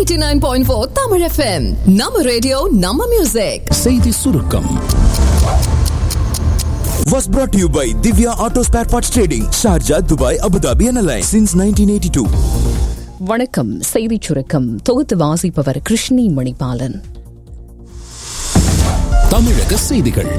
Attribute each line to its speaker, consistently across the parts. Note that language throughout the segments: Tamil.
Speaker 1: 89.4 Tamil FM நம்ம ரேடியோ நம்ம மியூசிக்
Speaker 2: செய்தி சுருக்கம்
Speaker 3: was brought to you by Divya Auto Spare Parts Trading, Sharjah, Dubai, Abu Dhabi and Alliance since 1982.
Speaker 4: வணக்கம் செய்திச் சுருக்கம் தொகுத்து வாசிப்பவர் கிருஷ்ணி மணிபாலன்
Speaker 2: தமிழக செய்திகள்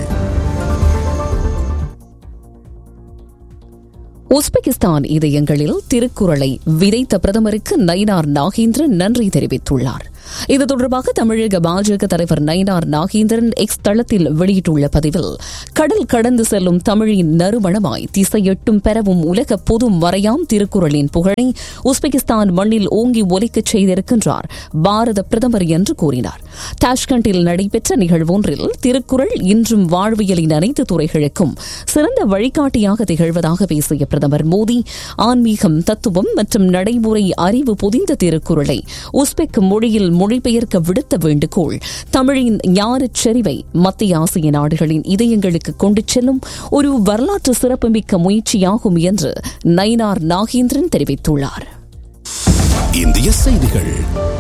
Speaker 4: உஸ்பெகிஸ்தான் இதயங்களில் திருக்குறளை விதைத்த பிரதமருக்கு நயினார் நாகேந்திரன் நன்றி தெரிவித்துள்ளார் இது தொடர்பாக தமிழக பாஜக தலைவர் நயினார் நாகேந்திரன் எக்ஸ் தளத்தில் வெளியிட்டுள்ள பதிவில் கடல் கடந்து செல்லும் தமிழின் நறுமணமாய் திசையெட்டும் பெறவும் உலக பொது மறையாம் திருக்குறளின் புகழை உஸ்பெகிஸ்தான் மண்ணில் ஓங்கி ஒலிக்கச் செய்திருக்கின்றார் பாரத பிரதமர் என்று கூறினார் டாஷ்கண்டில் நடைபெற்ற நிகழ்வொன்றில் திருக்குறள் இன்றும் வாழ்வியலின் அனைத்து துறைகளுக்கும் சிறந்த வழிகாட்டியாக திகழ்வதாக பேசிய பிரதமர் மோடி ஆன்மீகம் தத்துவம் மற்றும் நடைமுறை அறிவு பொதிந்த திருக்குறளை உஸ்பெக் மொழியில் மொழிபெயர்க்க விடுத்த வேண்டுகோள் தமிழின் ஞானச் செறிவை மத்திய ஆசிய நாடுகளின் இதயங்களுக்கு கொண்டு செல்லும் ஒரு வரலாற்று சிறப்புமிக்க முயற்சியாகும் என்று நயினார் நாகேந்திரன் தெரிவித்துள்ளார்
Speaker 2: இந்திய செய்திகள்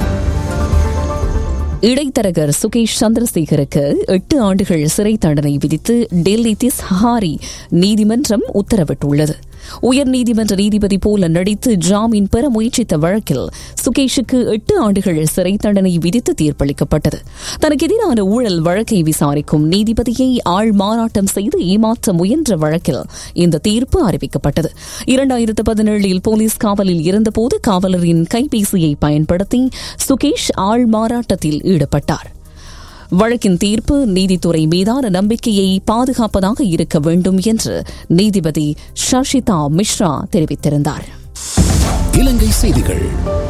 Speaker 4: இடைத்தரகர் சுகேஷ் சந்திரசேகருக்கு எட்டு ஆண்டுகள் சிறை தண்டனை விதித்து டெல்லி திஸ்ஹாரி நீதிமன்றம் உத்தரவிட்டுள்ளது உயர்நீதிமன்ற நீதிபதி போல நடித்து ஜாமீன் பெற முயற்சித்த வழக்கில் சுகேஷுக்கு எட்டு ஆண்டுகள் சிறை தண்டனை விதித்து தீர்ப்பளிக்கப்பட்டது தனக்கு எதிரான ஊழல் வழக்கை விசாரிக்கும் நீதிபதியை ஆள் மாறாட்டம் செய்து ஏமாற்ற முயன்ற வழக்கில் இந்த தீர்ப்பு அறிவிக்கப்பட்டது இரண்டாயிரத்து பதினேழில் போலீஸ் காவலில் இருந்தபோது காவலரின் கைபேசியை பயன்படுத்தி சுகேஷ் ஆள் மாறாட்டத்தில் ஈடுபட்டார் வழக்கின் தீர்ப்பு நீதித்துறை மீதான நம்பிக்கையை பாதுகாப்பதாக இருக்க வேண்டும் என்று நீதிபதி ஷர்ஷிதா மிஸ்ரா தெரிவித்திருந்தார்
Speaker 2: இலங்கை செய்திகள்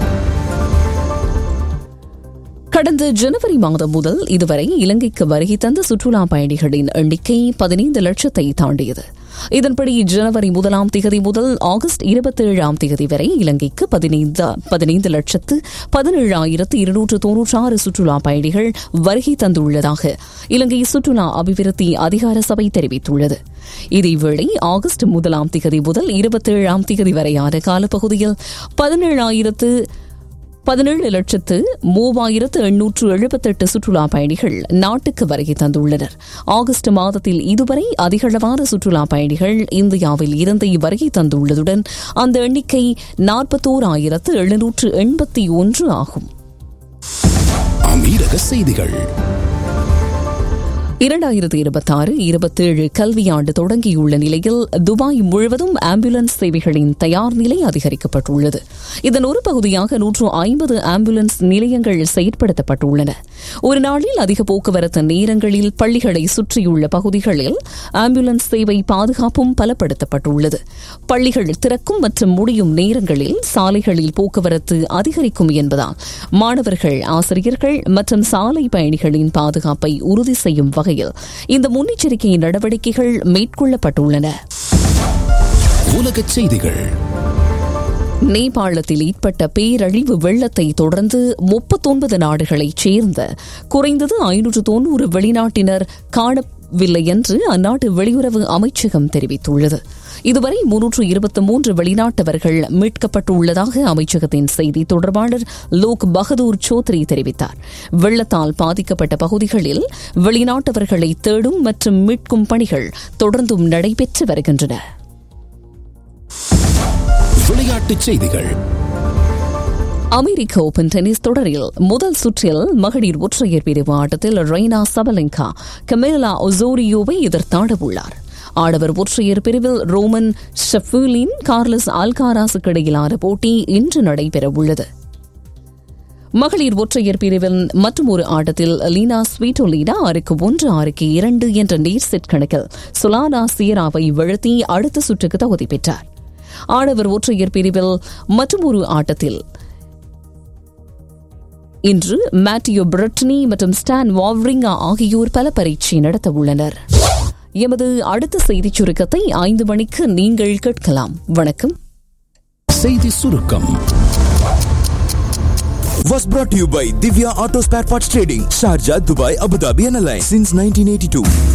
Speaker 4: கடந்த ஜனவரி மாதம் முதல் இதுவரை இலங்கைக்கு வருகை தந்த சுற்றுலா பயணிகளின் எண்ணிக்கை பதினைந்து லட்சத்தை தாண்டியது இதன்படி ஜனவரி முதலாம் திகதி முதல் ஆகஸ்ட் இருபத்தேழாம் திகதி வரை இலங்கைக்கு பதினைந்து பதினைந்து லட்சத்து பதினேழாயிரத்து இருநூற்று தொன்னூற்றாறு சுற்றுலா பயணிகள் வருகை தந்துள்ளதாக இலங்கை சுற்றுலா அபிவிருத்தி அதிகார சபை தெரிவித்துள்ளது இதேவேளை ஆகஸ்ட் முதலாம் திகதி முதல் இருபத்தேழாம் திகதி வரையான காலப்பகுதியில் பதினேழாயிரத்து பதினேழு லட்சத்து மூவாயிரத்து எண்ணூற்று எழுபத்தெட்டு சுற்றுலா பயணிகள் நாட்டுக்கு வருகை தந்துள்ளனர் ஆகஸ்ட் மாதத்தில் இதுவரை அதிகளவான சுற்றுலா பயணிகள் இந்தியாவில் இருந்து வருகை தந்துள்ளதுடன் அந்த எண்ணிக்கை நாற்பத்தோராயிரத்து எழுநூற்று எண்பத்தி ஒன்று ஆகும்
Speaker 2: அமீரக செய்திகள்
Speaker 4: இரண்டாயிரத்தி இருபத்தாறு இருபத்தேழு கல்வியாண்டு தொடங்கியுள்ள நிலையில் துபாய் முழுவதும் ஆம்புலன்ஸ் சேவைகளின் தயார் நிலை அதிகரிக்கப்பட்டுள்ளது இதன் ஒரு பகுதியாக நூற்று ஐம்பது ஆம்புலன்ஸ் நிலையங்கள் செயற்படுத்தப்பட்டுள்ளன ஒரு நாளில் அதிக போக்குவரத்து நேரங்களில் பள்ளிகளை சுற்றியுள்ள பகுதிகளில் ஆம்புலன்ஸ் சேவை பாதுகாப்பும் பலப்படுத்தப்பட்டுள்ளது பள்ளிகள் திறக்கும் மற்றும் முடியும் நேரங்களில் சாலைகளில் போக்குவரத்து அதிகரிக்கும் என்பதால் மாணவர்கள் ஆசிரியர்கள் மற்றும் சாலை பயணிகளின் பாதுகாப்பை உறுதி செய்யும் வகையில் இந்த முன்னெச்சரிக்கை நடவடிக்கைகள் மேற்கொள்ளப்பட்டுள்ளன
Speaker 2: உலகச் செய்திகள்
Speaker 4: நேபாளத்தில் ஏற்பட்ட பேரழிவு வெள்ளத்தை தொடர்ந்து முப்பத்தொன்பது நாடுகளைச் சேர்ந்த குறைந்தது ஐநூற்று தொன்னூறு வெளிநாட்டினர் காணவில்லை என்று அந்நாட்டு வெளியுறவு அமைச்சகம் தெரிவித்துள்ளது இதுவரை முன்னூற்று இருபத்தி மூன்று வெளிநாட்டவர்கள் மீட்கப்பட்டுள்ளதாக அமைச்சகத்தின் செய்தி தொடர்பாளர் லோக் பகதூர் சௌத்ரி தெரிவித்தார் வெள்ளத்தால் பாதிக்கப்பட்ட பகுதிகளில் வெளிநாட்டவர்களை தேடும் மற்றும் மீட்கும் பணிகள் தொடர்ந்தும் நடைபெற்று வருகின்றன
Speaker 2: விளையாட்டுச் செய்திகள்
Speaker 4: அமெரிக்க ஓபன் டென்னிஸ் தொடரில் முதல் சுற்றில் மகளிர் ஒற்றையர் பிரிவு ஆட்டத்தில் ரெய்னா சபலெங்கா கமேலா ஒசோரியோவை எதிர்த்தாட உள்ளார் ஆடவர் ஒற்றையர் பிரிவில் ரோமன் ஷெஃபூலின் கார்லஸ் ஆல்காராஸுக்கு இடையிலான போட்டி இன்று நடைபெறவுள்ளது மகளிர் ஒற்றையர் பிரிவில் மற்றும் ஒரு ஆட்டத்தில் லீனா ஸ்வீட்டோலீனா ஆறுக்கு ஒன்று ஆறுக்கு இரண்டு என்ற நேர் செட் கணக்கில் சுலானா சியராவை வீழ்த்தி அடுத்த சுற்றுக்கு தகுதி பெற்றார் ஆடவர் ஒற்றையர் பிரிவில் மற்றும் ஒரு ஆட்டத்தில் இன்று மேட்டியோ பிரிட்னி மற்றும் ஸ்டான் வாவ்ரிங்கா ஆகியோர் பல பரீட்சை நடத்த உள்ளனர் எமது அடுத்த செய்திச் சுருக்கத்தை ஐந்து மணிக்கு நீங்கள் கேட்கலாம் வணக்கம்
Speaker 2: செய்தி சுருக்கம்
Speaker 3: Was brought to you by Divya Auto Spare Parts Trading, Sharjah, Dubai, Abu Dhabi and Alliance since 1982.